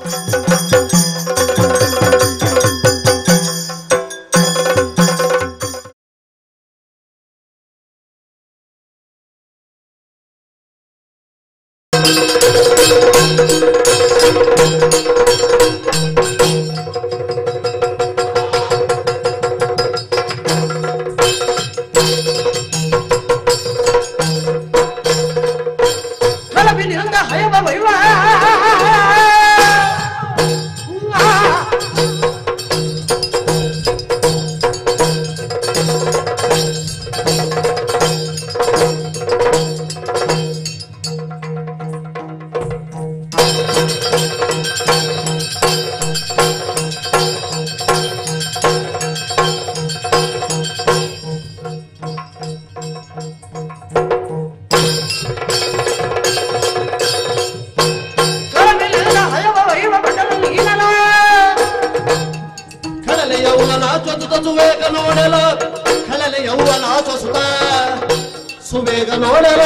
ಕಲಬಿನಿಂದ ಹಯವ viva ಕಲಬಿನಿಂದ ಹಯವ viva ಬದಲು ನೀನಲ ಕಳಲೆ ಯೌವನ ಚೊತ್ತು ಸುವೇಗ ನೋಡಲ ಕಳಲೆ ಯೌವನ ಸುತ ಸುವೇಗ ನೋಡಲ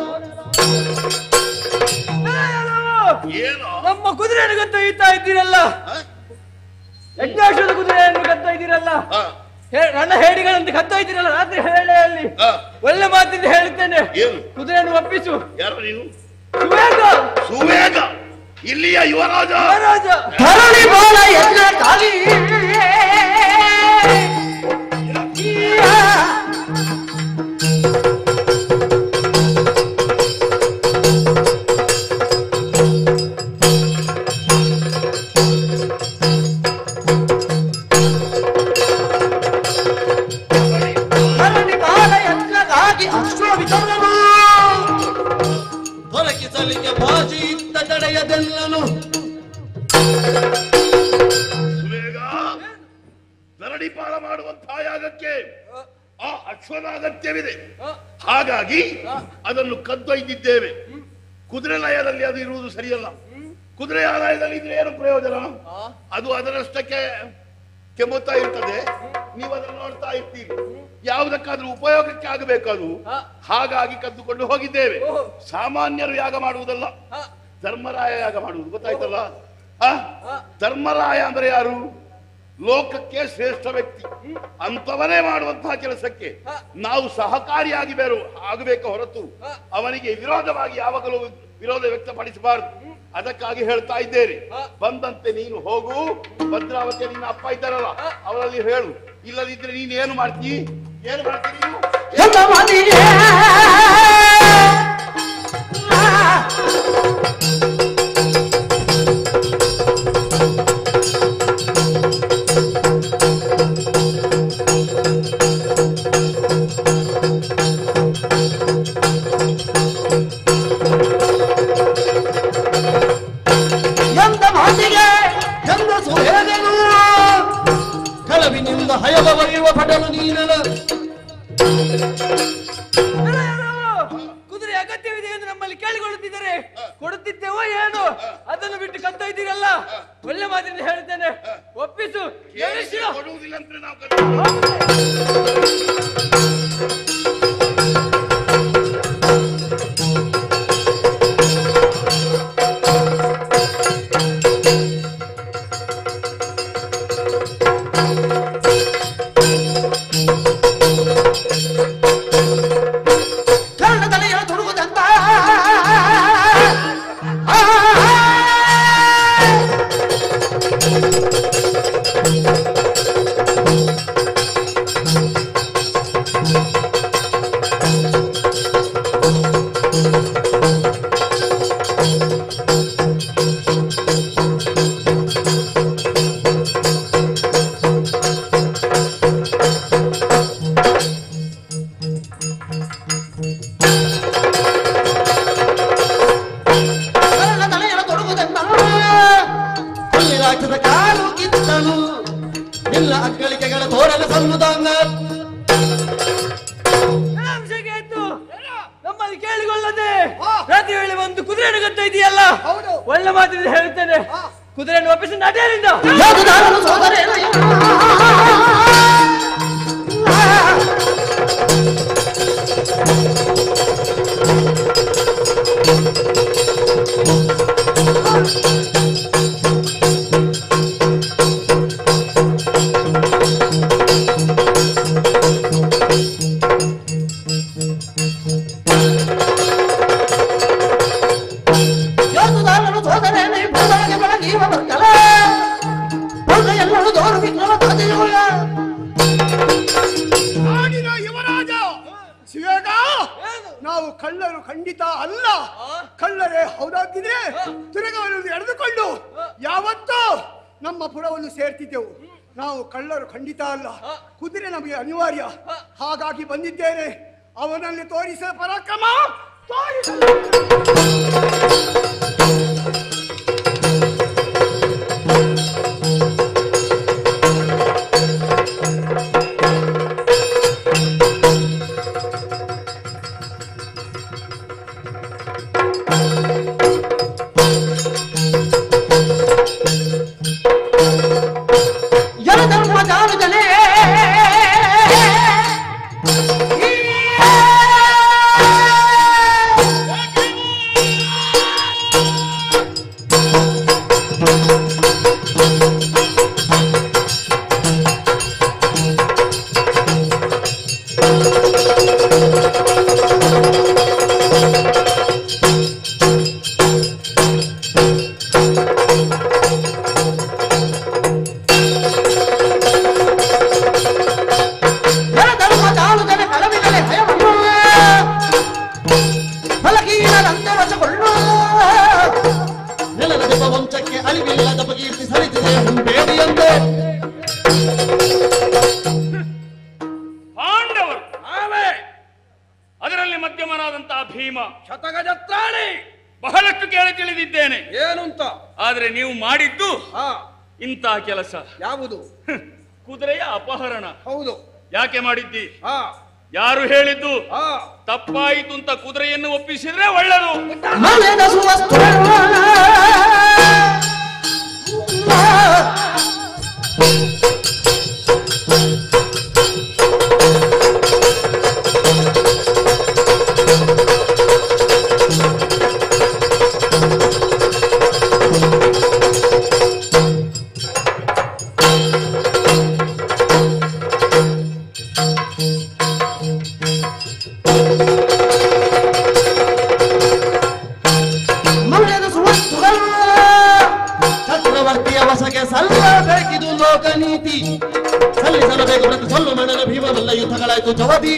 ಏನು ನಮ್ಮ ಕುದುರೆಯನ್ನು ಗತ್ತೊಯ್ಯುತ್ತಾ ಇದ್ದೀರಲ್ಲ ಯಜ್ಞಾಶ್ವದ ಕುದುರೆಯನ್ನು ಗತ್ತಾ ಇದ್ದೀರಲ್ಲ ಆ, ಹೇ- ನನ್ನ ಹೇಡಿಗಳಂತೆ ಕತ್ತೊಯ್ತೀರಲ್ಲ ರಾತ್ರಿ ಹೇಳೆಯಲ್ಲಿ ಆ, ಒಳ್ಳೆ ಮಾತಿಂದ ಹೇಳುತ್ತೇನೆ ಏನು ಕುದುರೆಯನ್ನು ಒಪ್ಪಿಸು ಯಾರು ನೀನು ಸುವೇಗ ಸುವೇಗ ಇಲ್ಲಿಯ ಯುವರಾಜ ಮಹಾರಾಜ ಧರಣಿ ಬೋಲ ಯಜ್ಞ ಕಾಲಿ ಧರಣಿ ಬಾಲ ಯಜ್ಞಗಾಗಿ ಅಶ್ವವಿತರನು ದೊರಕಿಸಲಿಕ್ಕೆ ಬಾಜಿ ಇದ್ದ ತಡೆಯದೆಲ್ಲನು ಸುವೇಗ ಧರಣಿಪಾಲ ಮಾಡುವಂತಹ ಯಾಗಕ್ಕೆ ಆ ಅಶ್ವದ ಅಗತ್ಯವಿದೆ ಹಾಗಾಗಿ ಅದನ್ನು ಕದ್ದೊಯ್ದಿದ್ದೇವೆ ಕುದುರೆ ಲಯದಲ್ಲಿ ಅದು ಇರುವುದು ಸರಿಯಲ್ಲ ಕುದುರೆ ಆದಾಯದಲ್ಲಿ ಇದ್ರೆ ಏನು ಪ್ರಯೋಜನ ಅದು ಅದರಷ್ಟಕ್ಕೆ ಕೆಮ್ಮುತ್ತಾ ಇರ್ತದೆ ನೀವು ಅದನ್ನು ನೋಡ್ತಾ ಇರ್ತೀರಿ ಯಾವುದಕ್ಕಾದ್ರೂ ಉಪಯೋಗಕ್ಕೆ ಆಗಬೇಕು ಅದು ಹಾಗಾಗಿ ಕದ್ದುಕೊಂಡು ಹೋಗಿದ್ದೇವೆ ಸಾಮಾನ್ಯರು ಯಾಗ ಮಾಡುವುದಲ್ಲ ಧರ್ಮರಾಯ ಯಾಗ ಮಾಡುವುದು ಗೊತ್ತಾಯ್ತಲ್ಲ ಆ? ಧರ್ಮರಾಯ ಅಂದ್ರೆ ಯಾರು ಲೋಕಕ್ಕೆ ಶ್ರೇಷ್ಠ ವ್ಯಕ್ತಿ ಅಂತವನೇ ಮಾಡುವಂತಹ ಕೆಲಸಕ್ಕೆ ನಾವು ಸಹಕಾರಿಯಾಗಿ ಬೇರು ಆಗಬೇಕು ಹೊರತು ಅವನಿಗೆ ವಿರೋಧವಾಗಿ ಯಾವಾಗಲೂ ವಿರೋಧ ವ್ಯಕ್ತಪಡಿಸಬಾರದು ಅದಕ್ಕಾಗಿ ಹೇಳ್ತಾ ಇದ್ದೇನೆ ಬಂದಂತೆ ನೀನು ಹೋಗು ಭದ್ರಾವತಿಯ ನಿನ್ನ ಅಪ್ಪ ಇದ್ದಾರಲ್ಲ ಅವರಲ್ಲಿ ಹೇಳು ಇಲ್ಲದಿದ್ರೆ ನೀನು ಏನು ಮಾಡ್ತೀ ಏನು ಮಾಡ್ತೀನಿ ನೀನು ಎಂತ ಮಾತಿಗೆ ಎಂತ ಮಾತಿಗೆ ಎಂದ ಸುಹೇದನು ಕಳವಿನಿಂದ ಹಯವ ಬರೆಯುವ ಪಟಲು ನೀನಲ ಕುದುರೆ ಅಗತ್ಯವಿದೆ ಎಂದು ನಮ್ಮಲ್ಲಿ ಕೇಳಿಕೊಳ್ಳುತ್ತಿದ್ದಾರೆ ಕೊಡುತ್ತಿದ್ದೇವೋ ಏನು ಅದನ್ನು ಬಿಟ್ಟು ಕತ್ತೊಯ್ತೀರಲ್ಲ ಒಳ್ಳೆ ಮಾತಿನಿಂದ ಹೇಳ್ತೇನೆ ಒಪ್ಪಿಸು ಎಳಿಸಿರು. ಕೊಡುವುದಿಲ್ಲ ಅಂದ್ರೆ ನಾವು ಕದ್ದು- ಕರ್ಣದಲ್ಲಿ ತುಡುಗುದಂತ ಕರ್ಣದಲ್ಲಿ ತೊಡುಗುದಂತ ಕೊಲ್ಲಿರಾಕ್ಷದ ಕಾಲು ಕಿತ್ತನು ಇಲ್ಲ ಅಕ್ಕಳಿಕೆಗಳ ತೋರಣ ಸಲ್ಲುದಂಗ ಅಂಶಕ್ಕೆ ಎದ್ದು ನಮ್ಮಲ್ಲಿ ಕೇಳಿಕೊಳ್ಳದೆ ರಾತ್ರಿ ವೇಳೆ ಒಂದು ಕುದುರೆಯನ್ನು ಗತ್ತ ಇದೆಯಲ್ಲ ಒಳ್ಳೆ ಮಾತಿನಿಂದ ಹೇಳ್ತೇನೆ ಕುದುರೆಯನ್ನು ಒಪ್ಪಿಸಿ ನಡೆಯಲಿಂದ ಯಾದುದಾರನು ಸೋದರೇನ ಕಳ್ಳರು ಖಂಡಿತ ಅಲ್ಲ ಕಳ್ಳರೇ ಹೌದಾಗಿದ್ರೆ ತುರಗವನ್ನು ಎಳೆದುಕೊಂಡು ಯಾವತ್ತೂ ನಮ್ಮ ಪುರವನ್ನು ಸೇರ್ತಿದ್ದೆವು ನಾವು ಕಳ್ಳರು ಖಂಡಿತ ಅಲ್ಲ ಕುದುರೆ ನಮಗೆ ಅನಿವಾರ್ಯ ಹಾಗಾಗಿ ಬಂದಿದ್ದೇನೆ ಅವನಲ್ಲಿ ತೋರಿಸಿದ ಪರಾಕ್ರಮ ತೋರಿಸಲು ಎಲಧರ್ಮ ಜಾಲದಲೇ ಎಲಧರ್ಮ ಜಾಲದಲೇ ಕಳವಿದಲೆ ಭಯವನ್ನು ಫಲಕೀನರಂತೆ ವಶಗೊಳ್ಳು ನೆಲದ ದೆಬ್ಬ ವಂಶಕ್ಕೆ ಅಳಿವಿಲ್ಲದ ಬಗೆಯಿರ್ತಿ ಸರಿತಿದೆ ಬೇಡಿಯಂತೆ ಪಾಂಡವರು ಆವೇ ಅದರಲ್ಲಿ ಮಧ್ಯಮನಾದಂತಹ ಭೀಮ ಶತಗಜತ್ರಾಣಿ ಬಹಳಷ್ಟು ಕೇಳಿ ತಿಳಿದಿದ್ದೇನೆ ಏನು ಅಂತ ಆದ್ರೆ ನೀವು ಮಾಡಿದ್ದು ಹಾ ಇಂತಹ ಕೆಲಸ ಯಾವುದು ಹ್ಮ್. ಕುದುರೆಯ ಅಪಹರಣ ಹೌದು ಯಾಕೆ ಮಾಡಿದ್ದಿ ಹಾ ಯಾರು ಹೇಳಿದ್ದು ಹಾ ತಪ್ಪಾಯಿತು ಅಂತ ಕುದುರೆಯನ್ನು ಒಪ್ಪಿಸಿದ್ರೆ ಒಳ್ಳೆದು ಮನೆದ ಸುವಸ್ತುಗಳು ಮನೆದ ಸುವಸ್ತುಗಳು ಚಕ್ರವರ್ತಿಯ ವಶಕ್ಕೆ ಸಲ್ಲಬೇಕಿದು ಲೋಕನೀತಿ ಸಲ್ಲಿಸಲಬೇಕು ಪ್ರತಿ ಸೊಲ್ಲು ಮಣ್ಣನ ಭೀಮವಲ್ಲ ಯುದ್ಧಗಳಾಯ್ತು ಜವದಿ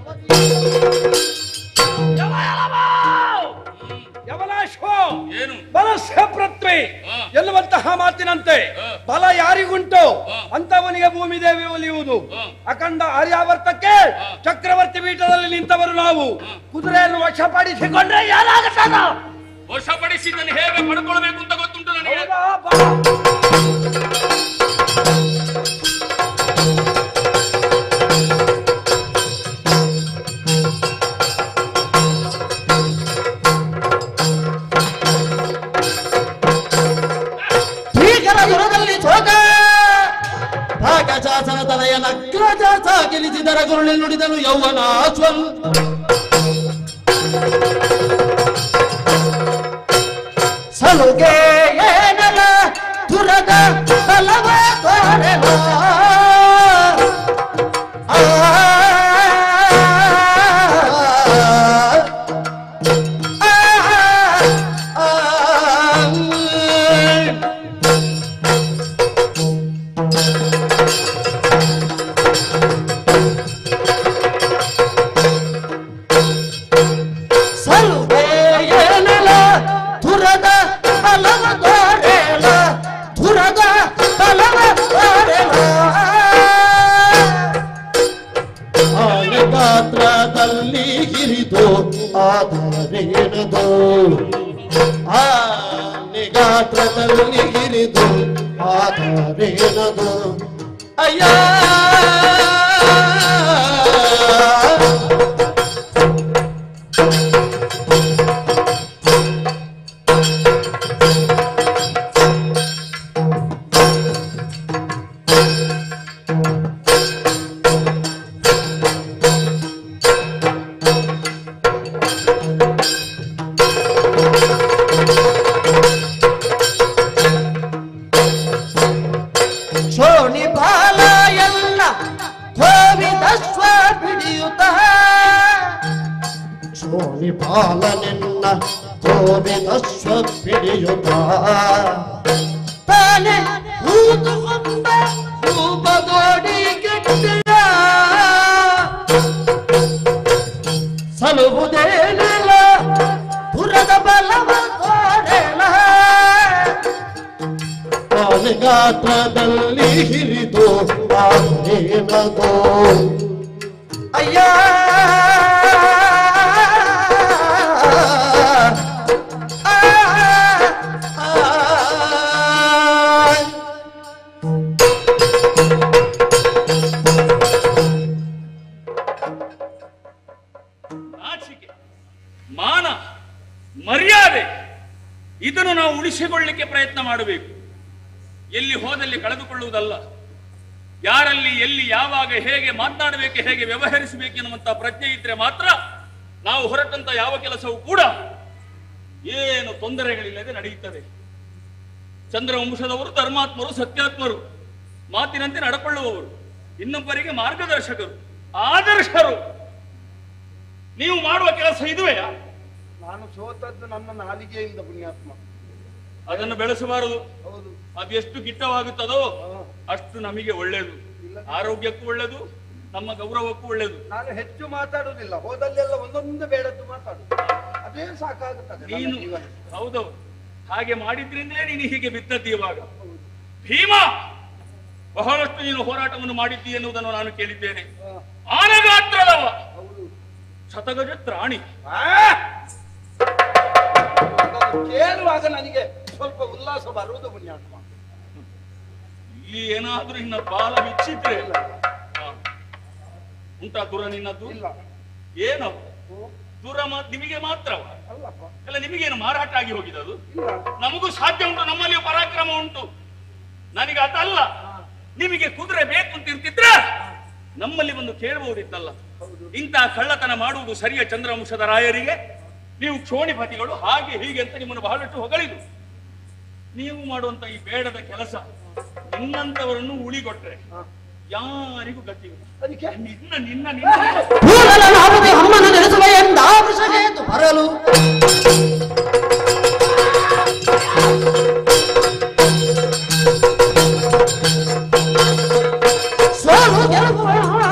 ಯವನಾಶ್ವ ಏನು ಬಲಸ್ಯ ಪೃಥ್ವಿ ಹಾ. ಎನ್ನುವಂತಹ ಮಾತಿನಂತೆ ಹಾ. ಬಲ ಯಾರಿಗುಂಟು ಹಾ. ಅಂತವನಿಗೆ ಭೂಮಿ ದೇವಿ ಒಲಿಯುವುದು ಹಾ. ಅಖಂಡ ಆರ್ಯಾವರ್ತಕ್ಕೆ ಹಾ. ಚಕ್ರವರ್ತಿ ಪೀಠದಲ್ಲಿ ನಿಂತವರು ನಾವು ಕುದುರೆಯನ್ನು ವಶಪಡಿಸಿಕೊಂಡ್ರೆ ಏನಾಗುತ್ತದ ವಶಪಡಿಸಿದ್ದನ್ನು ಹೇಗೆ ಪಡ್ಕೊಳ್ಬೇಕು ಅಂತ ಗೊತ್ತುಂಟು ನನಗೆ ಹೌದಾ? ಬಾ. ಭೀಕರ ದುರದಲ್ಲಿ ಸೋಗ ಭಾಗಶಾಸನ ತಲೆಯ ನಗ್ರಜಾಸ ಗೆಲಿಸಿದರ ಗುರುಳಿ ನುಡಿದನು ಯೌವನ ಅಶ್ವನ್ ಸಲುಗೆ ಏನಲ ದುರದ ಬಲವ ತೋರೆಲ ಆ, ಆ, ಆ, ಸಲುಗೆ ಏನಲ ದುರದ ಬಲವ ತೋರೆಲ ದುರದ ಬಲವ ತೋರೆಲ ಆನೆ ಗಾತ್ರದಲ್ಲಿ ಹಿರಿದು ಆಧಾರೇನದು ಆನೆ ಗಾತ್ರದಲ್ಲಿ ಹಿರಿದು ಆಧಾರೇನದು ಅಯ್ಯ ಶೋಣಿ ಬಾಲ ಎಲ್ಲ ಕೋವಿದಶ್ವ ಹಿಡಿಯುತ್ತ ಶೋಣಿ ಪಾಲನೆನ್ನ ಕೋವಿದಶ್ವ ಪಿಡಿಯುತ್ತ ತಾನೆ ಊದುಕೊಂಡ ರೂಪದೋಡಿ ಕೆಟ್ಟಿಯ ಸಲುವುದೇನಿಲ್ಲ ಆನೆ ಗಾತ್ರದಲ್ಲಿ ಹಿರಿದು ಆನೇನದು ಅಯ್ಯ ನಾಚಿಕೆ ಮಾನ ಮರ್ಯಾದೆ ಇದನ್ನು ನಾವು ಉಳಿಸಿಕೊಳ್ಳಿಕ್ಕೆ ಪ್ರಯತ್ನ ಮಾಡಬೇಕು ಎಲ್ಲಿ ಹೋದಲ್ಲಿ ಕಳೆದುಕೊಳ್ಳುವುದಲ್ಲ ಯಾರಲ್ಲಿ ಎಲ್ಲಿ ಯಾವಾಗ ಹೇಗೆ ಮಾತನಾಡಬೇಕು ಹೇಗೆ ವ್ಯವಹರಿಸಬೇಕು ಎನ್ನುವಂತ ಪ್ರಜ್ಞೆ ಇದ್ರೆ ಮಾತ್ರ ನಾವು ಹೊರಟಂತ ಯಾವ ಕೆಲಸವೂ ಕೂಡ ಏನು ತೊಂದರೆಗಳಿಲ್ಲದೆ ನಡೆಯುತ್ತದೆ ಚಂದ್ರವಂಶದವರು ಧರ್ಮಾತ್ಮರು ಸತ್ಯಾತ್ಮರು ಮಾತಿನಂತೆ ನಡ್ಕೊಳ್ಳುವವರು ಇನ್ನೊಬ್ಬರಿಗೆ ಮಾರ್ಗದರ್ಶಕರು ಆದರ್ಶರು ನೀವು ಮಾಡುವ ಕೆಲಸ ಇದುವೆಯಾ ನಾನು ಸೋತದ್ದು ನನ್ನ ನಾಲಿಗೆಯಿಂದ ಪುಣ್ಯಾತ್ಮ ಅದನ್ನು ಬೆಳೆಸಬಾರದು ಹೌದು ಅದು ಎಷ್ಟು ಗಿಟ್ಟವಾಗುತ್ತದೋ ಅಷ್ಟು ನಮಗೆ ಒಳ್ಳೆಯದು ಆರೋಗ್ಯಕ್ಕೂ ಒಳ್ಳೆಯದು ನಮ್ಮ ಗೌರವಕ್ಕೂ ಒಳ್ಳೆಯದು ನಾನು ಹೆಚ್ಚು ಮಾತಾಡುವುದಿಲ್ಲ ಹೋದಲ್ಲೆಲ್ಲ ಒಂದೊಂದು ಬೇಡದ್ದು ಮಾತಾಡುದು ಅದೇ ಸಾಕಾಗುತ್ತದೆ ನನ್ನ ನೀನು ಜೀವನ. ಹೌದೌದು ಹಾಗೆ ಮಾಡಿದ್ರಿಂದಲೇ ನೀನು ಹೀಗೆ ಬಿದ್ದದ್ದು ಇವಾಗ ಭೀಮ ಬಹಳಷ್ಟು ನೀನು ಹೋರಾಟವನ್ನು ಮಾಡಿದ್ದಿ ಎನ್ನುವುದನ್ನು ನಾನು ಕೇಳಿದ್ದೇನೆ ಹಾ, ಆನಗಾತ್ರದವ ಹೌದು ಶತಗಜ ತ್ರಾಣಿ ಆ! ಅದನ್ನು ಕೇಳುವಾಗ ನನಗೆ ಸ್ವಲ್ಪ ಉಲ್ಲಾಸ ಬರುವುದು ಪುಣ್ಯಾತ್ಮ ಇಲ್ಲಿ ಏನಾದ್ರೂ ಇನ್ನ ಬಾಲ ಬಿಚ್ಚಿದ್ರೆ ಹಾ. ಉಂಟಾ ದೂರ ನಿನ್ನದ್ದು ಇಲ್ಲ ಏನು ಓ, ದೂರ ಮಾ- ನಿಮಗೆ ಮಾತ್ರವ ಅಲ್ಲಪ್ಪ ಅಲ್ಲ ನಿಮಗೇನು ಮಾರಾಟ ಆಗಿ ಹೋಗಿದದು ಇಲ್ಲ ನಮಗೂ ಸಾಧ್ಯ ಉಂಟು ನಮ್ಮಲ್ಲಿಯೂ ಪರಾಕ್ರಮ ಉಂಟು ನನಗೆ ಅದಲ್ಲ ನಿಮಗೆ ಕುದುರೆ ಬೇಕು ಅಂತ ಇರ್ತಿದ್ರೆ ನಮ್ಮಲ್ಲಿ ಒಂದು ಕೇಳಬಹುದಿತ್ತಲ್ಲ ಇಂತಹ ಕಳ್ಳತನ ಮಾಡುವುದು ಸರಿಯ ಚಂದ್ರವಂಶದ ರಾಯರಿಗೆ ನೀವು ಕ್ಷೋಣಿಪತಿಗಳು ಹಾಗೆ ಹೀಗೆ ಅಂತ ನಿಮ್ಮನ್ನು ಬಹಳಷ್ಟು ಹೊಗಳಿದು ನೀವು ಮಾಡುವಂತ ಈ ಬೇಡದ ಕೆಲಸ ನಿನ್ನಂತವರನ್ನು ಉಳಿಗೊಟ್ರೆ ಯಾರಿಗೂ ಗತಿ ಇಲ್ಲ. ಅದಕ್ಕೆ ನಿನ್ನ ನಿನ್ನ ನಿನ್ನ ಕೂಡಲನಾಮದಿ ಅಮ್ಮನ ನೆಲೆಸುವ ಎಂದ ವೃಷಗೇತು ಬರಲು ಸೋಲು ಗೆಲುವು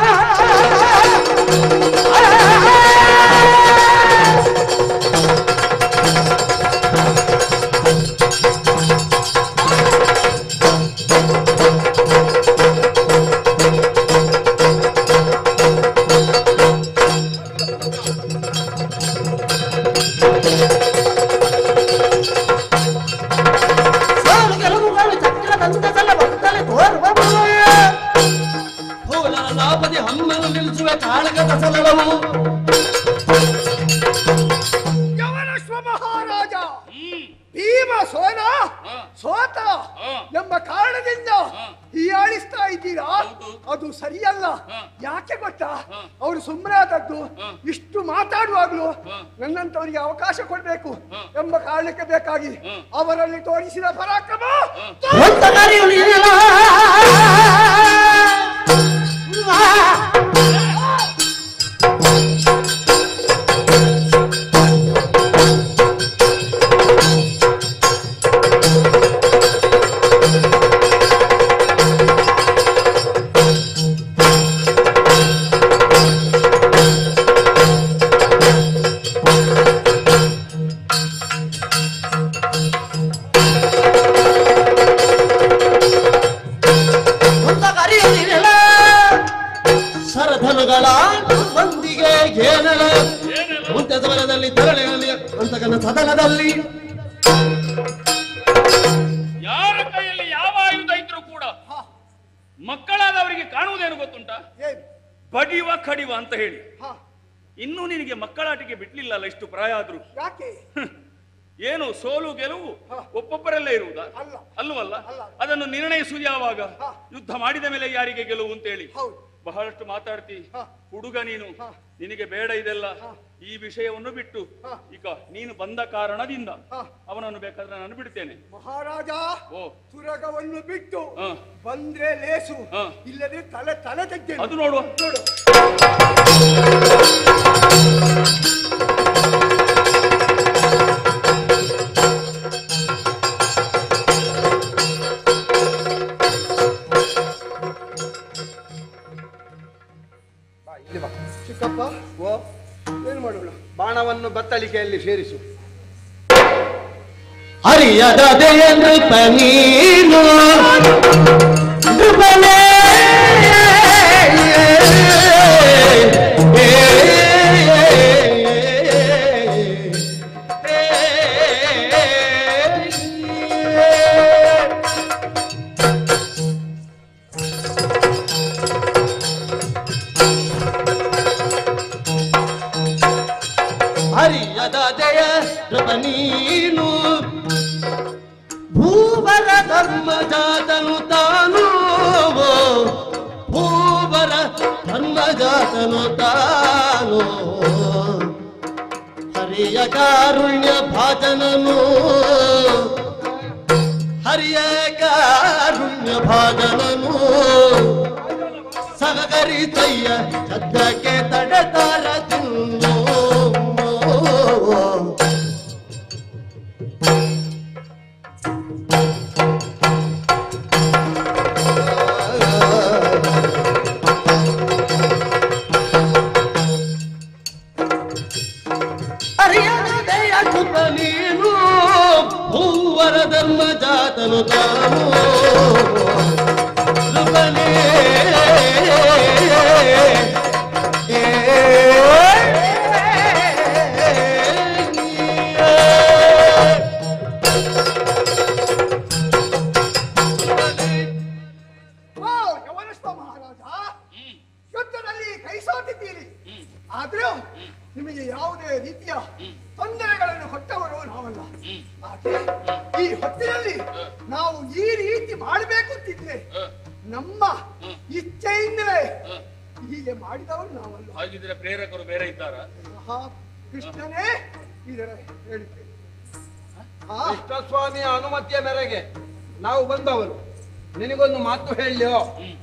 ಸೋಲು ಗೆಲುವುಗಳು ಚಕ್ರದಂತ ಸಲ ಬಂದಲೆ ತೋರುವ ಭೂಲನಾಪದಿ ಹಮ್ಮನ್ನು ನಿಲ್ಲಿಸುವ ಕಾಳಗದ ಸಲವು ಯವನಶ್ವ ಮಹಾರಾಜ ಹ್ಮ್ ಭೀಮ ಸೋನ ಹಾ. ಸೋತ ಹಾ. ಎಂಬ ಕಾರಣದಿಂದ ಹಾ. ಹೀಯಾಳಿಸ್ತಾ ಇದ್ದೀರಾ ಹೌದು. ಅದು ಸರಿಯಲ್ಲ ಹಾ. ಯಾಕೆ ಗೊತ್ತಾ ಹಾ. ಅವರು ಸುಮ್ಮನಾದದ್ದು ಹಾ. ಇಷ್ಟು ಮಾತಾಡುವಾಗ್ಲೂ ಹಾ. ನನ್ನಂತವರಿಗೆ ಅವಕಾಶ ಕೊಡ್ಬೇಕು ಹಾ. ಎಂಬ ಕಾರಣಕ್ಕೆ ಬೇಕಾಗಿ ಹಾ. ಅವರಲ್ಲಿ ತೋರಿಸಿದ ಪರಾಕ್ರಮ ಅಂತ ಕರೆಯುಳಿಯಲ ಅಂತ ಕರೆಯುಳಿಯಲ ಸರಧನುಗಳ ಮಂದಿಗೆ ಏನಲ ಮುಂತೆಸವರದಲ್ಲಿ ತರಳೆಯಲ್ಲಿ ಅಂತಕನ ಸದನದಲ್ಲಿ ಯಾರ ಕೈಯಲ್ಲಿ ಯಾವ ಆಯುಧ ಇದ್ರೂ ಕೂಡ ಮಕ್ಕಳಾದವರಿಗೆ ಕಾಣುವುದೇನು ಗೊತ್ತುಂಟಾ ಏನು ಬಡಿವ ಕಡಿವ ಅಂತ ಹೇಳಿ ಹಾ ಇನ್ನೂ ನಿನಗೆ ಮಕ್ಕಳಾಟಿಕೆ ಬಿಡ್ಲಿಲ್ಲಲ್ಲ ಇಷ್ಟು ಪ್ರಾಯ ಆದ್ರೂ ಯಾಕೆ ಏನು ಸೋಲು ಗೆಲುವು ಹಾ. ಒಬ್ಬೊಬ್ಬರಲ್ಲೇ ಇರುವುದಾ ಅಲ್ಲ. ಅಲ್ವಲ್ಲ ಅಲ್ಲ. ಅದನ್ನು ನಿರ್ಣಯಿಸುವುದು ಯಾವಾಗ ಹಾ. ಯುದ್ಧ ಮಾಡಿದ ಮೇಲೆ ಯಾರಿಗೆ ಗೆಲುವು ಅಂತ ಹೇಳಿ ಹೌದು ಬಹಳಷ್ಟು ಮಾತಾಡ್ತಿ ಹಾ. ಹುಡುಗ ನೀನು ಹಾ. ನಿನಗೆ ಬೇಡ ಇದೆಲ್ಲ ಹಾ. ಈ ವಿಷಯವನ್ನು ಬಿಟ್ಟು ಹಾ. ಈಗ ನೀನು ಬಂದ ಕಾರಣದಿಂದ ಹಾ. ಅವನನ್ನು ಬೇಕಾದ್ರೆ ನಾನು ಬಿಡ್ತೇನೆ ಮಹಾರಾಜ ಓ ತುರಗವನ್ನು ಬಿಟ್ಟು ಹಾ. ಬಂದ್ರೆ ಲೇಸು ಹಾ. ಇಲ್ಲದೆ ತಲೆ ತಲೆ ತೆಗ್ದೇನು ಅದು ನೋಡುವ ನೋಡು ಬಾ, ಇಲ್ಲಿ ಬಾ ಚಿಕ್ಕಪ್ಪ ಓ ಏನು ಮಾಡೋಣ ಬಾಣವನ್ನು ಬತ್ತಳಿಕೆಯಲ್ಲಿ ಸೇರಿಸು ಹರಿಯದ ನೃಪ ನೀನು ನೃಪನೇ ಹರಿಯದ ಜಯ ನೃಪ ನೀನು ಭೂವರ ಧರ್ಮ ಜಾತನು ತಾನು ಭೂವರ ಧರ್ಮ ಜಾತನು ತಾನು ಹರಿಯ ಕಾರುಣ್ಯ ಭಾಜನನು ಹರಿಯ ಕಾರುಣ್ಯ ಭಾಜನನು ಸಹಕರಿಸಯ್ಯ ಸದ್ಯಕ್ಕೆ ತಡೆತಾರ ತಿನ್ನು ಹರಿಯದ ದಯ ಕೃಪ ನೀನು ಭೂವರ ಧರ್ಮ ಜಾತನು ತಾನು ಕೃಪನೇ ಓ ಯವನಸ್ಥ ಮಹಾರಾಜ ಯುದ್ಧದಲ್ಲಿ ಕೈ ಸೋತಿದ್ದೀರಿ ಆದ್ರೂ ನಿಮಗೆ ಯಾವುದೇ ರೀತಿಯ ತೊಂದರೆಗಳನ್ನು ಕೊಟ್ಟವರು ನಾವಲ್ಲ ಆದ್ರೆ ಈ ಹೊತ್ತಿನಲ್ಲಿ ನಾವು ಈ ರೀತಿ ಮಾಡಬೇಕು ಅಂತಿದ್ರೆ ನಮ್ಮ ಇಚ್ಛೆಯಿಂದಲೇ ಹೀಗೆ ಮಾಡಿದವರು ನಾವಲ್ಲ ಹಾಗಿದ್ರೆ ಪ್ರೇರಕರು ಬೇರೆ ಇದ್ದಾರಾ ಮಹಾ ಕೃಷ್ಣನೇ ಇದರ ಹೇಳಿಕೆ ಆ ಕೃಷ್ಣಸ್ವಾಮಿಯ ಅನುಮತಿಯ ಮೇರೆಗೆ ನಾವು ಬಂದವರು ನಿನಗೊಂದು ಮಾತು ಹೇಳೋ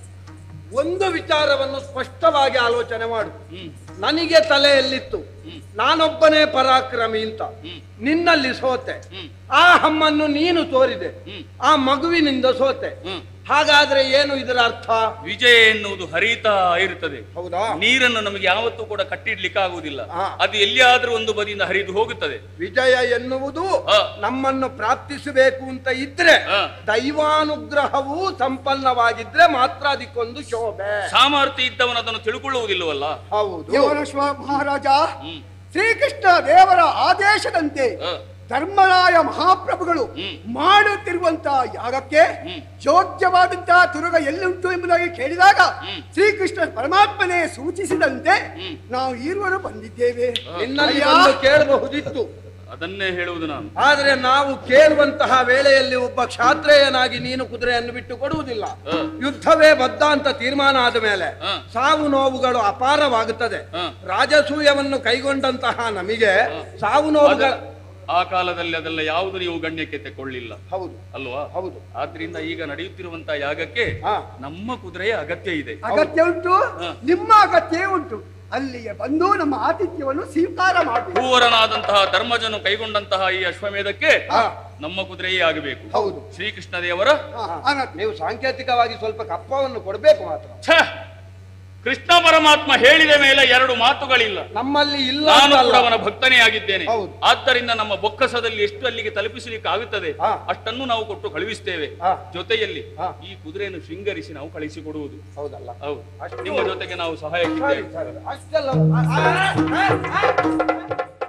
ಒಂದು ವಿಚಾರವನ್ನು ಸ್ಪಷ್ಟವಾಗಿ ಆಲೋಚನೆ ಮಾಡು ನನಗೆ ತಲೆಯಲ್ಲಿತ್ತು ನಾನೊಬ್ಬನೇ ಪರಾಕ್ರಮಿ ಅಂತ ನಿನ್ನಲ್ಲಿ ಸೋತೆ ಆ ಹಮ್ಮನ್ನು ನೀನು ತೋರಿದೆ ಆ ಮಗುವಿನಿಂದ ಸೋತೆ ಹಾಗಾದ್ರೆ ಏನು ಇದರ ಅರ್ಥ ವಿಜಯ ಎನ್ನುವುದು ಹರಿತಾ ಇರುತ್ತದೆ ಹೌದಾ ನೀರನ್ನು ನಮಗೆ ಯಾವತ್ತೂ ಕೂಡ ಕಟ್ಟಿಡ್ಲಿಕ್ಕೆ ಆಗುವುದಿಲ್ಲ ಹಾ. ಅದು ಎಲ್ಲಿಯಾದ್ರೂ ಒಂದು ಬದಿಯಿಂದ ಹರಿದು ಹೋಗುತ್ತದೆ ವಿಜಯ ಎನ್ನುವುದು ಹಾ. ನಮ್ಮನ್ನು ಪ್ರಾಪ್ತಿಸಬೇಕು ಅಂತ ಇದ್ರೆ ಹಾ. ದೈವಾನುಗ್ರಹವು ಸಂಪನ್ನವಾಗಿದ್ರೆ ಮಾತ್ರ ಅದಕ್ಕೊಂದು ಶೋಭೆ ಸಾಮರ್ಥ್ಯ ಇದ್ದವನು ಅದನ್ನು ತಿಳ್ಕೊಳ್ಳುವುದಿಲ್ಲವಲ್ಲ ಹೌದು ಯವನಶ್ವ ಮಹಾರಾಜ ಹ್ಮ್. ಶ್ರೀಕೃಷ್ಣ ದೇವರ ಆದೇಶದಂತೆ ಹ. ಧರ್ಮರಾಯ ಮಹಾಪ್ರಭುಗಳು ಹ್ಮ್. ಮಾಡುತ್ತಿರುವಂತಹ ಯಾಗಕ್ಕೆ ಹ್ಮ್. ಯೋಗ್ಯವಾದಂತಹ ತುರುಗ ಎಲ್ಲಿಂಟು ಎಂಬುದಾಗಿ ಕೇಳಿದಾಗ ಹ್ಮ್. ಶ್ರೀಕೃಷ್ಣ ಪರಮಾತ್ಮನೇ ಸೂಚಿಸಿದಂತೆ ಹ್ಮ್. ನಾವು ಈರುವರು ಬಂದಿದ್ದೇವೆ ನಿನ್ನಲ್ಲಿ ಅಯ್ಯ, ಒಂದು ಕೇಳಬಹುದಿತ್ತು ಅದನ್ನೇ ಹೇಳುವುದು ನಾನು ಆದ್ರೆ ನಾವು ಕೇಳುವಂತಹ ವೇಳೆಯಲ್ಲಿ ಒಬ್ಬ ಕ್ಷಾತ್ರೇಯನಾಗಿ ನೀನು ಕುದುರೆಯನ್ನು ಬಿಟ್ಟು ಕೊಡುವುದಿಲ್ಲ ಹ. ಯುದ್ಧವೇ ಬದ್ಧ ಅಂತ ತೀರ್ಮಾನ ಆದ ಮೇಲೆ ಹ. ಸಾವು ನೋವುಗಳು ಅಪಾರವಾಗುತ್ತದೆ ಹ. ರಾಜಸೂಯವನ್ನು ಕೈಗೊಂಡಂತಹ ನಮಗೆ ಸಾವು ನೋವುಗಳ ಅದು- ಆ ಕಾಲದಲ್ಲಿ ಅದೆಲ್ಲ ಯಾವುದು ನೀವು ಗಣ್ಯಕ್ಕೆ ತೆಕ್ಕೊಳ್ಳಿಲ್ಲ ಹೌದು ಅಲ್ವಾ ಹೌದು ಆದ್ರಿಂದ ಈಗ ನಡೆಯುತ್ತಿರುವಂತಹ ಯಾಗಕ್ಕೆ ಹಾ. ನಮ್ಮ ಕುದುರೆಯ ಅಗತ್ಯ ಇದೆ ಅಗತ್ಯ ಉಂಟು ಹ. ನಿಮ್ಮ ಅಗತ್ಯ ಉಂಟು ಅಲ್ಲಿಗೆ ಬಂದು ನಮ್ಮ ಆತಿಥ್ಯವನ್ನು ಸ್ವೀಕಾರ ಮಾಡಬೇಕು ಭೂವರನಾದಂತಹ ಧರ್ಮಜನು ಕೈಗೊಂಡಂತಹ ಈ ಅಶ್ವಮೇಧಕ್ಕೆ ಹಾ. ನಮ್ಮ ಕುದುರೆಯೇ ಆಗಬೇಕು ಹೌದು. ಶ್ರೀಕೃಷ್ಣ ದೇವರ ನೀವು ಸಾಂಕೇತಿಕವಾಗಿ ಸ್ವಲ್ಪ ಕಪ್ಪವನ್ನು ಕೊಡಬೇಕು ಮಾತ್ರ ಛ! ಕೃಷ್ಣ ಪರಮಾತ್ಮ ಹೇಳಿದ ಮೇಲೆ ಎರಡು ಮಾತುಗಳಿಲ್ಲ ನಮ್ಮಲ್ಲಿ ಇಲ್ಲ ನಾನು ಅಂತಲ್ಲ. ಕೂಡ ಅವನ ಭಕ್ತನೇ ಆಗಿದ್ದೇನೆ ಹೌದು. ಆದ್ದರಿಂದ ನಮ್ಮ ಬೊಕ್ಕಸದಲ್ಲಿ ಎಷ್ಟು ಅಲ್ಲಿಗೆ ತಲುಪಿಸಲಿಕ್ಕೆ ಆಗುತ್ತದೆ ಹಾ. ಅಷ್ಟನ್ನು ನಾವು ಕೊಟ್ಟು ಕಳುಹಿಸ್ತೇವೆ ಹಾ. ಜೊತೆಯಲ್ಲಿ ಹಾ. ಈ ಕುದುರೆಯನ್ನು ಶೃಂಗರಿಸಿ ನಾವು ಕಳಿಸಿಕೊಡುವುದು ಹೌದಲ್ಲ ಹೌದು ಅಷ್ಟು- ನಿಮ್ಮ ಜೊತೆಗೆ ನಾವು ಸರಿ ಸಹಾಯಕ್ಕಿದ್ದೇವೆ ಸರಿ ಅಷ್ಟೆಲ್ಲ ಆ, ಆ, ಆ, ಆ.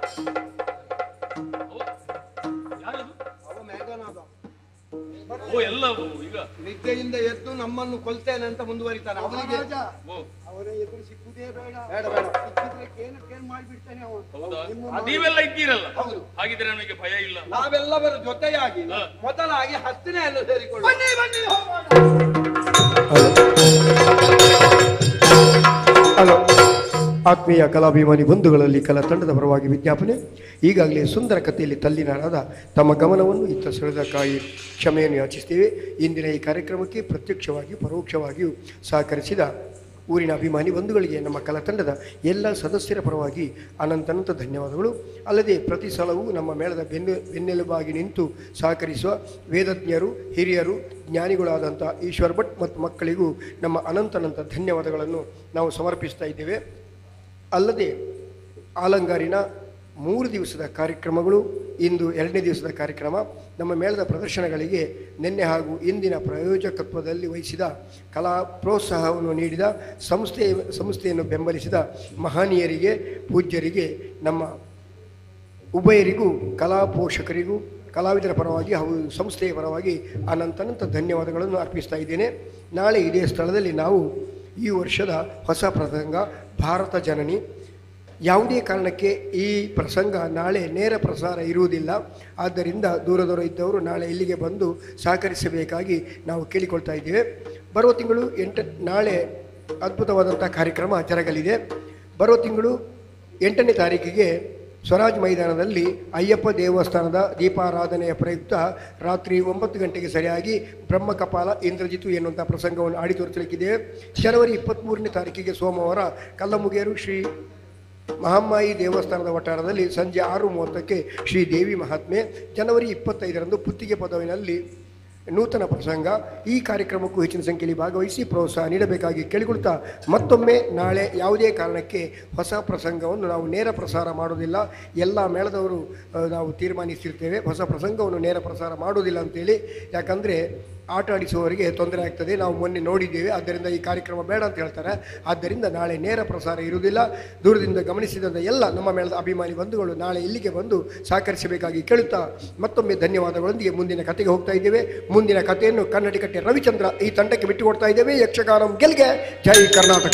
ಯಾರದು? ಅವ ಮೇಘನಾದ ಓ ಎಲ್ಲವೂ ಈಗ ನಿದ್ದೆಯಿಂದ ಎದ್ದು ನಮ್ಮನ್ನು ಕೊಲ್ತೇನೆ ಅಂತ ಮುಂದುವರಿತಾನೆ ಅವನಿಗೆ ಮಹಾರಾಜ ಓ ಅವನ ಎದುರು ಸಿಕ್ಕುದೇ ಬೇಡ ಬೇಡ, ಬೇಡ. ಸಿಕ್ಕಿದ್ರೆ ಕೇನು ಮಾಡ್ಬಿಡ್ತಾನೆ ಅವನು ಹೌದಾ ನಿಮ್ಮ ನೀವೆಲ್ಲ ಇದ್ದೀರಲ್ಲ ಹೌದು. ಹಾಗಿದ್ರೆ ನಮಗೆ ಭಯ ಇಲ್ಲ ನಾವೆಲ್ಲವರ ಜೊತೆಯಾಗಿ ಹಾ. ಮೊದಲಾಗಿ ಹಸ್ತಿನೆಯನ್ನು ಸೇರಿಕೊಳ್ಳುವ ಬನ್ನಿ ಬನ್ನಿ ಹೋಗೋಣ ಹಲೋ ಆತ್ಮೀಯ ಕಲಾಭಿಮಾನಿ ಬಂಧುಗಳಲ್ಲಿ ಕಲಾ ತಂಡದ ಪರವಾಗಿ ವಿಜ್ಞಾಪನೆ ಈಗಾಗಲೇ ಸುಂದರ ಕಥೆಯಲ್ಲಿ ತಲ್ಲಿನಾರಾದ ತಮ್ಮ ಗಮನವನ್ನು ಇತ್ತ ಸೆಳೆದಕ್ಕಾಗಿ ಕ್ಷಮೆಯನ್ನು ಯಾಚಿಸ್ತೇವೆ ಇಂದಿನ ಈ ಕಾರ್ಯಕ್ರಮಕ್ಕೆ ಪ್ರತ್ಯಕ್ಷವಾಗಿ ಪರೋಕ್ಷವಾಗಿಯೂ ಸಹಕರಿಸಿದ ಊರಿನ ಅಭಿಮಾನಿ ಬಂಧುಗಳಿಗೆ ನಮ್ಮ ಕಲಾ ತಂಡದ ಎಲ್ಲ ಸದಸ್ಯರ ಪರವಾಗಿ ಅನಂತನಂತ ಧನ್ಯವಾದಗಳು ಅಲ್ಲದೆ ಪ್ರತಿ ಸಲವೂ ನಮ್ಮ ಮೇಳದ ಬೆನ್ನು ಬೆನ್ನೆಲುಬಾಗಿ ನಿಂತು ಸಹಕರಿಸುವ ವೇದಜ್ಞರು ಹಿರಿಯರು ಜ್ಞಾನಿಗಳಾದಂಥ ಈಶ್ವರ್ ಭಟ್ ಮತ್ತು ಮಕ್ಕಳಿಗೂ ನಮ್ಮ ಅನಂತನಂತ ಧನ್ಯವಾದಗಳನ್ನು ನಾವು ಸಮರ್ಪಿಸ್ತಾ ಇದ್ದೇವೆ ಅಲ್ಲದೆ ಆಲಂಗಾರಿನ ಮೂರು ದಿವಸದ ಕಾರ್ಯಕ್ರಮಗಳು ಇಂದು ಎರಡನೇ ದಿವಸದ ಕಾರ್ಯಕ್ರಮ ನಮ್ಮ ಮೇಳದ ಪ್ರದರ್ಶನಗಳಿಗೆ ನಿನ್ನೆ ಹಾಗೂ ಇಂದಿನ ಪ್ರಾಯೋಜಕತ್ವದಲ್ಲಿ ವಹಿಸಿದ ಕಲಾ ಪ್ರೋತ್ಸಾಹವನ್ನು ನೀಡಿದ ಸಂಸ್ಥೆ ಸಂಸ್ಥೆಯನ್ನು ಬೆಂಬಲಿಸಿದ ಮಹನೀಯರಿಗೆ ಪೂಜ್ಯರಿಗೆ ನಮ್ಮ ಉಭಯರಿಗೂ ಕಲಾ ಪೋಷಕರಿಗೂ ಕಲಾವಿದರ ಪರವಾಗಿ ಹಾಗೂ ಸಂಸ್ಥೆಯ ಪರವಾಗಿ ಅನಂತನಂತ ಧನ್ಯವಾದಗಳನ್ನು ಅರ್ಪಿಸ್ತಾ ಇದ್ದೇನೆ ನಾಳೆ ಇದೇ ಸ್ಥಳದಲ್ಲಿ ನಾವು ಈ ವರ್ಷದ ಹೊಸ ಪ್ರಸಂಗ ಭಾರತ ಜನನಿ ಯಾವುದೇ ಕಾರಣಕ್ಕೆ ಈ ಪ್ರಸಂಗ ನಾಳೆ ನೇರ ಪ್ರಸಾರ ಇರುವುದಿಲ್ಲ ಆದ್ದರಿಂದ ದೂರ ದೂರ ಇದ್ದವರು ನಾಳೆ ಇಲ್ಲಿಗೆ ಬಂದು ಸಹಕರಿಸಬೇಕಾಗಿ ನಾವು ಕೇಳಿಕೊಳ್ತಾ ಇದ್ದೇವೆ ಬರುವ ತಿಂಗಳು ಎಂಟ ನಾಳೆ ಅದ್ಭುತವಾದಂಥ ಕಾರ್ಯಕ್ರಮ ಜರಗಲಿದೆ ಬರುವ ತಿಂಗಳು ಎಂಟನೇ ತಾರೀಕಿಗೆ ಸ್ವರಾಜ್ ಮೈದಾನದಲ್ಲಿ ಅಯ್ಯಪ್ಪ ದೇವಸ್ಥಾನದ ದೀಪಾರಾಧನೆಯ ಪ್ರಯುಕ್ತ ರಾತ್ರಿ ಒಂಬತ್ತು ಗಂಟೆಗೆ ಸರಿಯಾಗಿ ಬ್ರಹ್ಮಕಪಾಲ ಇಂದ್ರಜಿತು ಎನ್ನುವಂಥ ಪ್ರಸಂಗವನ್ನು ಆಡಿ ತೋರಿಸಲಿಕ್ಕಿದ್ದೇವೆ ಜನವರಿ ಇಪ್ಪತ್ತ್ಮೂರನೇ ತಾರೀಕಿಗೆ ಸೋಮವಾರ ಕಲ್ಲಮುಗೇರು ಶ್ರೀ ಮಹಾಮಾಯಿ ದೇವಸ್ಥಾನದ ವಠಾರದಲ್ಲಿ ಸಂಜೆ ಆರು ಮೂವತ್ತಕ್ಕೆ ಶ್ರೀ ದೇವಿ ಮಹಾತ್ಮೆ ಜನವರಿ ಇಪ್ಪತ್ತೈದರಂದು ಪುತ್ತಿಗೆ ಪದವಿನಲ್ಲಿ ನೂತನ ಪ್ರಸಂಗ ಈ ಕಾರ್ಯಕ್ರಮಕ್ಕೂ ಹೆಚ್ಚಿನ ಸಂಖ್ಯೆಯಲ್ಲಿ ಭಾಗವಹಿಸಿ ಪ್ರೋತ್ಸಾಹ ನೀಡಬೇಕಾಗಿ ಕೇಳಿಕೊಳ್ತಾ ಮತ್ತೊಮ್ಮೆ ನಾಳೆ ಯಾವುದೇ ಕಾರಣಕ್ಕೆ ಹೊಸ ಪ್ರಸಂಗವನ್ನು ನಾವು ನೇರ ಪ್ರಸಾರ ಮಾಡೋದಿಲ್ಲ ಎಲ್ಲ ಮೇಳದವರು ಆ, ನಾವು ತೀರ್ಮಾನಿಸಿರ್ತೇವೆ ಹೊಸ ಪ್ರಸಂಗವನ್ನು ನೇರ ಪ್ರಸಾರ ಮಾಡೋದಿಲ್ಲ ಅಂತೇಳಿ ಯಾಕಂದರೆ ಆಟ ಆಡಿಸುವವರಿಗೆ ತೊಂದರೆ ಆಗ್ತದೆ ನಾವು ಮೊನ್ನೆ ನೋಡಿದ್ದೇವೆ ಆದ್ದರಿಂದ ಈ ಕಾರ್ಯಕ್ರಮ ಬೇಡ ಅಂತ ಹೇಳ್ತಾರೆ ಆದ್ದರಿಂದ ನಾಳೆ ನೇರ ಪ್ರಸಾರ ಇರುವುದಿಲ್ಲ ದೂರದಿಂದ ಗಮನಿಸಿದಂಥ ಎಲ್ಲ ನಮ್ಮ ಮೇಳದ ಅಭಿಮಾನಿ ಬಂಧುಗಳು ನಾಳೆ ಇಲ್ಲಿಗೆ ಬಂದು ಸಹಕರಿಸಬೇಕಾಗಿ ಕೇಳುತ್ತಾ ಮತ್ತೊಮ್ಮೆ ಧನ್ಯವಾದಗಳೊಂದಿಗೆ ಮುಂದಿನ ಕತೆಗೆ ಹೋಗ್ತಾ ಇದ್ದೇವೆ ಮುಂದಿನ ಕಥೆಯನ್ನು ಕನ್ನಡಿಕಟ್ಟೆ ರವಿಚಂದ್ರ ಈ ತಂಡಕ್ಕೆ ಬಿಟ್ಟುಕೊಡ್ತಾ ಇದ್ದೇವೆ ಯಕ್ಷಗಾನಂ ಗೆಲ್ಗೆ ಜೈ ಕರ್ನಾಟಕ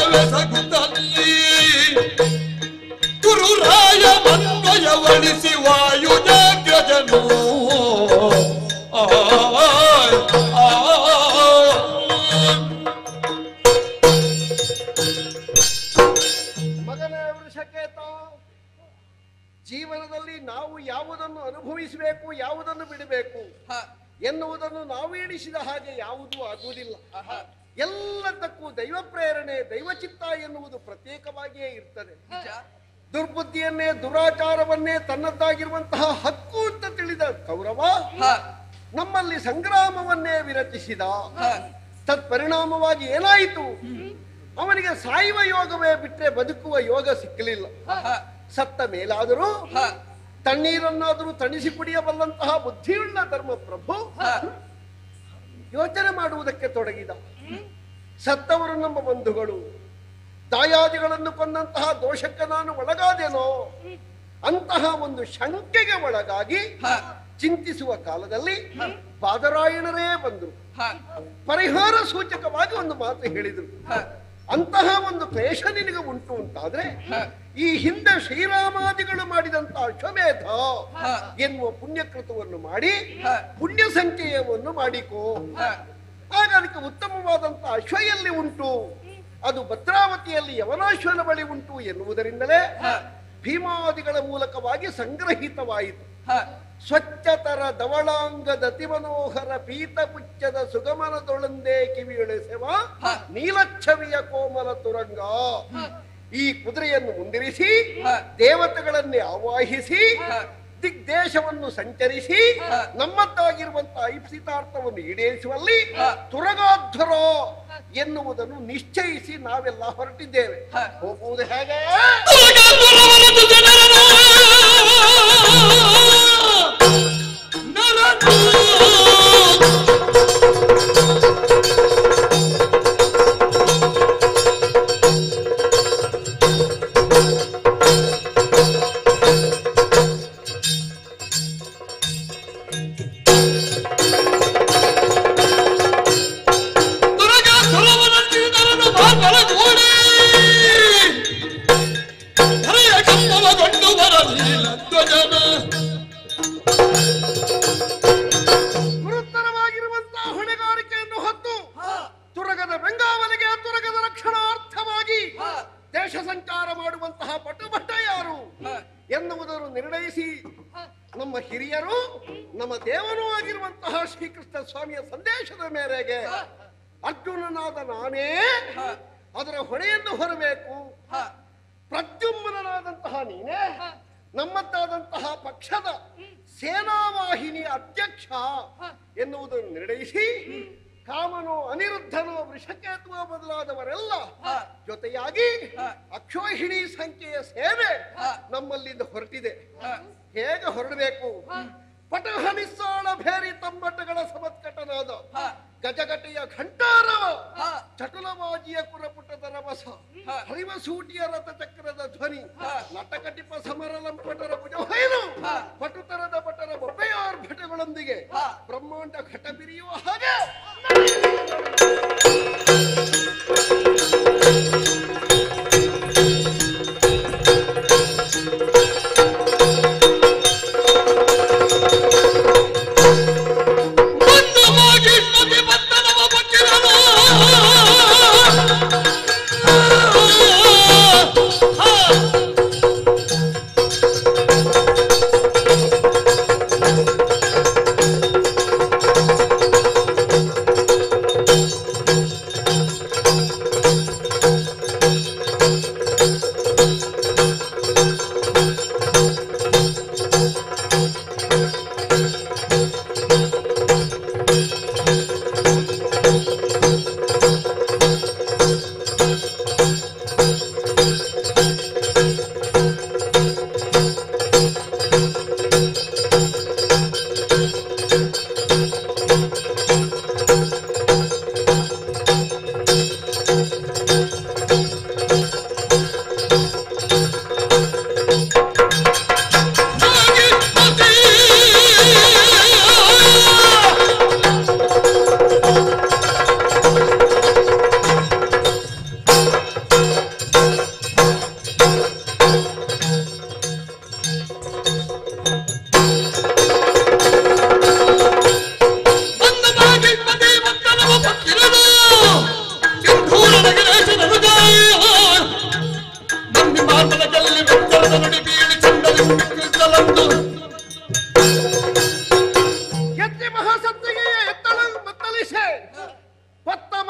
ಗುರುರಾಯ ಮನ್ವಯವಳಿಸಿ ಅದನ್ನು ನಾವು ಎಣಿಸಿದ ಹಾಗೆ ಯಾವುದೂ ಆಗುವುದಿಲ್ಲ ಎಲ್ಲದಕ್ಕೂ ದೈವ ಪ್ರೇರಣೆ ದೈವಚಿತ್ತ ಎನ್ನುವುದು ಪ್ರತ್ಯೇಕವಾಗಿಯೇ ಇರ್ತದೆ ದುರ್ಬುದ್ಧಿಯನ್ನೇ ದುರಾಚಾರವನ್ನೇ ತನ್ನದ್ದಾಗಿರುವಂತಹ ಹಕ್ಕು ಅಂತ ತಿಳಿದ ಕೌರವ ನಮ್ಮಲ್ಲಿ ಸಂಗ್ರಾಮವನ್ನೇ ವಿರಚಿಸಿದ ತತ್ಪರಿಣಾಮವಾಗಿ ಏನಾಯಿತು ಅವನಿಗೆ ಸಾಯುವ ಯೋಗವೇ ಬಿಟ್ಟರೆ ಬದುಕುವ ಯೋಗ ಸಿಕ್ಕಲಿಲ್ಲ ಸತ್ತ ಮೇಲಾದರೂ ತಣ್ಣೀರನ್ನಾದರೂ ತಣಿಸಿ ಕುಡಿಯಬಲ್ಲಂತಹ ಬುದ್ಧಿಯುಳ್ಳ ಧರ್ಮ ಪ್ರಭು ಯೋಚನೆ ಮಾಡುವುದಕ್ಕೆ ತೊಡಗಿದ ಸತ್ತವರು ನಮ್ಮ ಬಂಧುಗಳು ದಾಯಾದಿಗಳನ್ನು ಕೊಂದಂತಹ ದೋಷಕ್ಕೆ ನಾನು ಒಳಗಾದೆನೋ ಅಂತಹ ಒಂದು ಶಂಕೆಗೆ ಒಳಗಾಗಿ ಚಿಂತಿಸುವ ಕಾಲದಲ್ಲಿ ಬಾದರಾಯಣರೇ ಬಂದರು ಪರಿಹಾರ ಸೂಚಕವಾಗಿ ಒಂದು ಮಾತು ಹೇಳಿದರು ಅಂತಹ ಒಂದು ಕ್ಲೇಶ ನಿನಗೆ ಉಂಟು ಅಂತಾದ್ರೆ ಈ ಹಿಂದೆ ಶ್ರೀರಾಮಾದಿಗಳು ಮಾಡಿದಂತಹ ಅಶ್ವಮೇಧ ಎನ್ನುವ ಪುಣ್ಯಕೃತವನ್ನು ಮಾಡಿ ಪುಣ್ಯ ಸಂಚಯವನ್ನು ಮಾಡಿಕೋ ಆಗ ಅದಕ್ಕೆ ಉತ್ತಮವಾದಂತಹ ಅಶ್ವ ಎಲ್ಲಿ ಉಂಟು ಅದು ಭದ್ರಾವತಿಯಲ್ಲಿ ಯವನಾಶ್ವನ ಬಳಿ ಉಂಟು ಎನ್ನುವುದರಿಂದಲೇ ಭೀಮಾದಿಗಳ ಮೂಲಕವಾಗಿ ಸಂಗ್ರಹಿತವಾಯಿತು ಸ್ವಚ್ಛತರ ಧವಳಾಂಗದ ಅತಿಮನೋಹರ ಪೀತಪುಚ್ಚದ ಸುಗಮನದೊಳಂದೇ ಕಿವಿಯೊಳೆಸೆವ ನೀಲಚ್ಛವಿಯ ಕೋಮಲ ತುರಂಗ ಈ ಕುದುರೆಯನ್ನು ಮುಂದಿರಿಸಿ ದೇವತೆಗಳನ್ನೇ ಆವಾಹಿಸಿ ದಿಗ್ದೇಶವನ್ನು ಸಂಚರಿಸಿ ನಮ್ಮದ್ದಾಗಿರುವಂತಹ ಐಪ್ಸಿತಾರ್ಥವನ್ನು ಈಡೇರಿಸುವಲ್ಲಿ ತುರಗಾಧ್ವರ ಎನ್ನುವುದನ್ನು ನಿಶ್ಚಯಿಸಿ ನಾವೆಲ್ಲ ಹೊರಟಿದ್ದೇವೆ ಹೋಗುವುದು ಹೇಗೆ ಗುರುತರವಾಗಿರುವಂತಹ ಹೊಣೆಗಾರಿಕೆಯನ್ನು ಹೊತ್ತು ತುರಗದ ಬೆಂಗಾವಲಿಗೆ ತುರಗದ ರಕ್ಷಣಾರ್ಥವಾಗಿ ದೇಶ ಸಂಚಾರ ಮಾಡುವಂತಹ ಪಟುಭಟ ಯಾರು ಎನ್ನುವುದನ್ನು ನಿರ್ಣಯಿಸಿ ನಮ್ಮ ಹಿರಿಯರು ನಮ್ಮ ದೇವನೂ ಆಗಿರುವಂತಹ ಶ್ರೀಕೃಷ್ಣ ಸ್ವಾಮಿಯ ಸಂದೇಶದ ಮೇರೆಗೆ ಅರ್ಜುನನಾದ ನಾನೇ ಅದರ ಹೊಣೆಯನ್ನು ಹೊರಬೇಕು ಪ್ರದ್ಯುಮ್ನನಾದಂತಹ ನೀನೇ ನಮ್ಮದ್ದಾದಂತಹ ಪಕ್ಷದ ಸೇನಾವಾಹಿನಿ ಅಧ್ಯಕ್ಷ ಎನ್ನುವುದನ್ನು ನಿರ್ಣಯಿಸಿ ಕಾಮನು ಅನಿರುದ್ಧನು ವೃಷಕೇತುವ ಮೊದಲಾದವರೆಲ್ಲ ಜೊತೆಯಾಗಿ ಅಕ್ಷೋಹಿಣಿ ಸಂಖ್ಯೆಯ ಸೇವೆ ನಮ್ಮಲ್ಲಿಂದ ಹೊರಟಿದೆ ಹೇಗೆ ಹೊರಡಬೇಕು ಪಟಹನಿಸ್ಸಾಳ ಭೇರಿ ತಮ್ಮಟಗಳ ಸಮತ್ಕಟನಾದ ಗಜಗಟೆಯ ಘಂಟಾರವ ಚಟುಲವಾಜಿಯ ಕುರಪುಟದ ರಭಸ ಹರಿವ ಸೂಟಿಯ ರಥ ಚಕ್ರದ ಧ್ವನಿ ನಟಕಟಿಪ ಸಮರಲಂಪಟರ ಭುಜವೈನು ಪಟುತರದ ಭಟರ ಬೊಬ್ಬೆಯಾರ್ ಭಟಗಳೊಂದಿಗೆ ಬ್ರಹ್ಮಾಂಡ ಘಟ ಬಿರಿಯುವ ಹಾಗೆ ಆ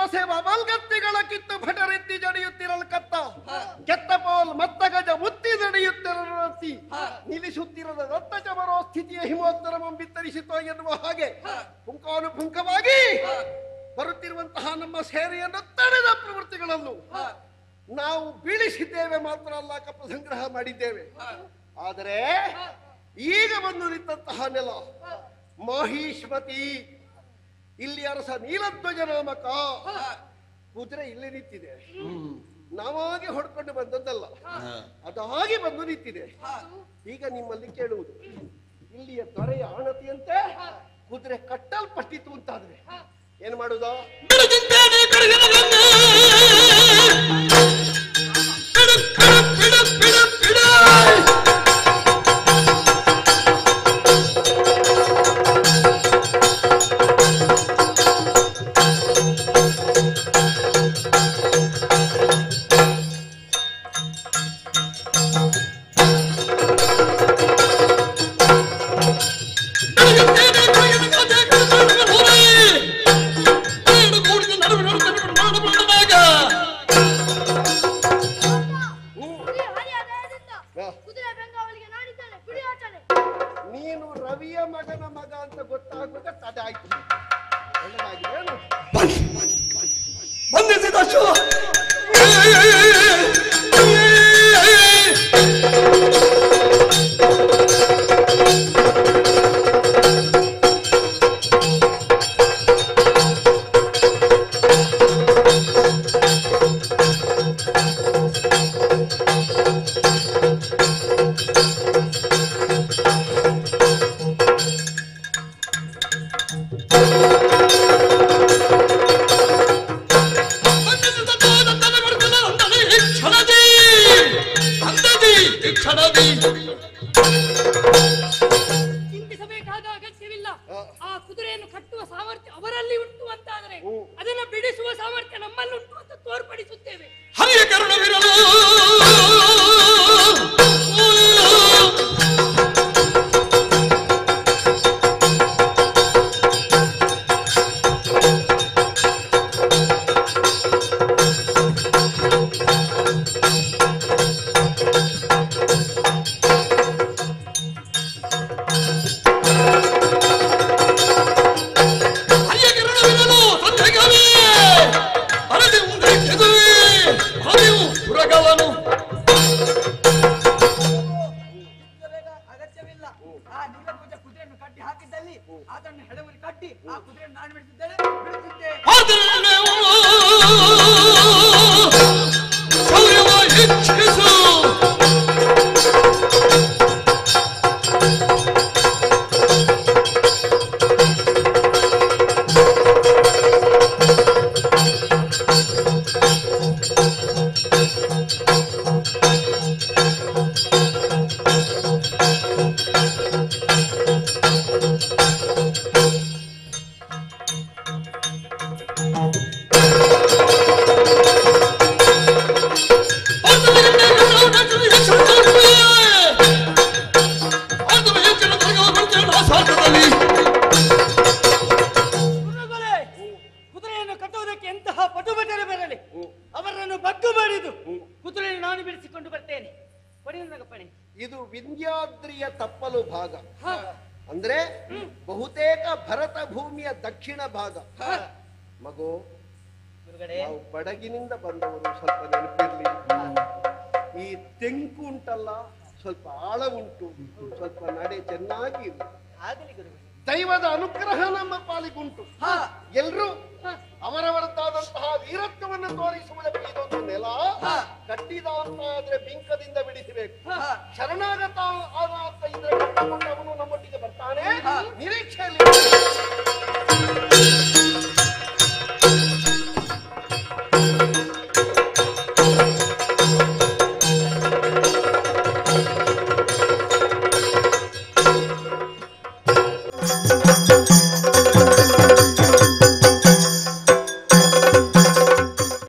ಸೇವ ಮಲ್ಗತ್ತಿಗಳ ಕಿತ್ತು ಭಟರೆತ್ತಿ ಜಡಿಯುತ್ತಿರಲು ಕತ್ತ ಕೆತ್ತ ಪೋಲ್ ಮತ್ತ ಗಜ ಮುತ್ತಿ ನಡೆಯುತ್ತಿರಲು ರತ್ತಿ ನಿಲ್ಲಿಸುತ್ತಿರದ ರಕ್ತ ಚಮರೋ ಸ್ಥಿತಿಯ ಹಿಮೋತ್ತರಮಂ ಬಿತ್ತರಿಸಿತು ಎನ್ನುವ ಹಾಗೆ ಪುಂಖಾನುಪುಂಖವಾಗಿ ಬರುತ್ತಿರುವಂತಹ ನಮ್ಮ ಸೇನೆಯನ್ನು ತಡೆದ ಪ್ರವೃತ್ತಿಗಳನ್ನು ನಾವು ಬೀಳಿಸಿದ್ದೇವೆ ಮಾತ್ರ ಅಲ್ಲ ಕಪ್ಪ ಸಂಗ್ರಹ ಮಾಡಿದ್ದೇವೆ ಆದರೆ ಈಗ ಬಂದು ನಿಂತಹ ನೆಲ ಮಾಹಿಷ್ಮತಿ ಇಲ್ಲಿ ಅರಸ ನೀಲಧ್ವಜ ನಾಮಕ ಕುದುರೆ ಇಲ್ಲಿ ನಿಂತಿದೆ ನಾವಾಗಿ ಹೊಡ್ಕೊಂಡು ಬಂದದ್ದಲ್ಲ ಅದಾಗಿ ಬಂದು ನಿಂತಿದೆ ಈಗ ನಿಮ್ಮಲ್ಲಿ ಕೇಳುವುದು ಇಲ್ಲಿಯ ದೊರೆಯ ಆಣತಿಯಂತೆ ಕುದುರೆ ಕಟ್ಟಲ್ಪಟ್ಟಿತು ಅಂತಾದ್ರೆ ಏನ್ ಮಾಡುದು ಕುದುರೆ ಹರಿಯ ದಯದಿಂದ ಹಾ. ಕುದುರೆ ಬೆಂಗಾವಲಿಗೆ ನಾನಿದ್ದೇನೆ ಕುಡಿಯಾಚನೆ ನೀನು ರವಿಯ ಮಗನ ಮಗ ಅಂತ ಗೊತ್ತಾಗುವಾಗ ತಡೆ ಆಯ್ತು ಒಳ್ಳೆದಾಗಿದೆ ಏನು? ಬಂಧಿಸಿದ ಅಶ್ವ ಚಿಂತಿಸಬೇಕಾದ ಅಗತ್ಯವಿಲ್ಲ ಆ ಕುದುರೆಯನ್ನು ಕಟ್ಟುವ ಸಾಮರ್ಥ್ಯ ಅವರಲ್ಲಿ ಉಂಟು ಅಂತಾದರೆ ಅದನ್ನು ಬಿಡಿಸುವ ಸಾಮರ್ಥ್ಯ ನಮ್ಮಲ್ಲಿ ಉಂಟು ಅಂತ ತೋರ್ಪಡಿಸುತ್ತೇವೆ ಹರಿಯ ಕರುಣವಿರಲು ಹರಿಯ ಕರುಣವಿರಲು ತಂದೆಗವೇ ಹರಡಿ ಮುಂದೆ ಕೆದುವೆ ಹರಿಯು ಪುರಗವನು ಅಗತ್ಯವಿಲ್ಲ ಆ ನೀಲಧ್ವಜ ಕುದುರೆಯನ್ನು ಕಟ್ಟಿ ಹಾಕಿದ್ದಲ್ಲಿ ಅದನ್ನು ಹೆಡಮುರಿ ಕಟ್ಟಿ ಆ ಕುದುರೆಯನ್ನು ನಾನು ಬಿಡಿಸಿದ್ದೇನೆ ಬಿಡಿಸಿದ್ದೆ ಅದನ್ನು ಶೌರ್ಯವ ಹೆಚ್ಚಿಸು ಗುರುಗಳೇ, ಕುದುರೆಯನ್ನು ಕಟ್ಟುವುದಕ್ಕೆ ಎಂತಹ ಪಟುಬಟರು ಬರಲಿ ಅವರನ್ನು ಬಗ್ಗು ಮಾಡಿದು ಕುದುರೆಯನ್ನು ನಾನು ಬಿಡಿಸಿಕೊಂಡು ಬರ್ತೇನೆ ಕೊಡಿ ನನ್ನ ಪಣಿ ಇದು ವಿಂಧ್ಯಾದ್ರಿಯ ತಪ್ಪಲು ಭಾಗ ಅಂದ್ರೆ ಬಹುತೇಕ ಭರತ ಭೂಮಿಯ ದಕ್ಷಿಣ ಭಾಗ ಮಗು ಗುರುಗಳೇ ನಾವು ಬಡಗಿನಿಂದ ಬಂದವರು ಸ್ವಲ್ಪ ನೆನಪಿರ್ಲಿ ಈ ತೆಂಕು ಉಂಟಲ್ಲ ಸ್ವಲ್ಪ ಆಳ ಉಂಟು ಸ್ವಲ್ಪ ನಡೆ ಚೆನ್ನಾಗಿ ಇರ್ಲಿ. ಆಗಲಿ ಗುರುಗಳೇ ದೈವದ ಅನುಗ್ರಹ ನಮ್ಮ ಪಾಲಿಗುಂಟು ಎಲ್ರೂ ಅವರವರದ್ದಾದಂತಹ ವೀರತ್ವವನ್ನು ತೋರಿಸುವುದಕ್ಕೆ ಇದೊಂದು ನೆಲ ಕಟ್ಟಿದ ಅಂತ ಆದ್ರೆ ಬಿಂಕದಿಂದ ಬಿಡಿಸಬೇಕು ಶರಣಾಗತ ಆದ ಅಂತ ಇದ್ರೆ ಕಟ್ಟಕೊಂಡ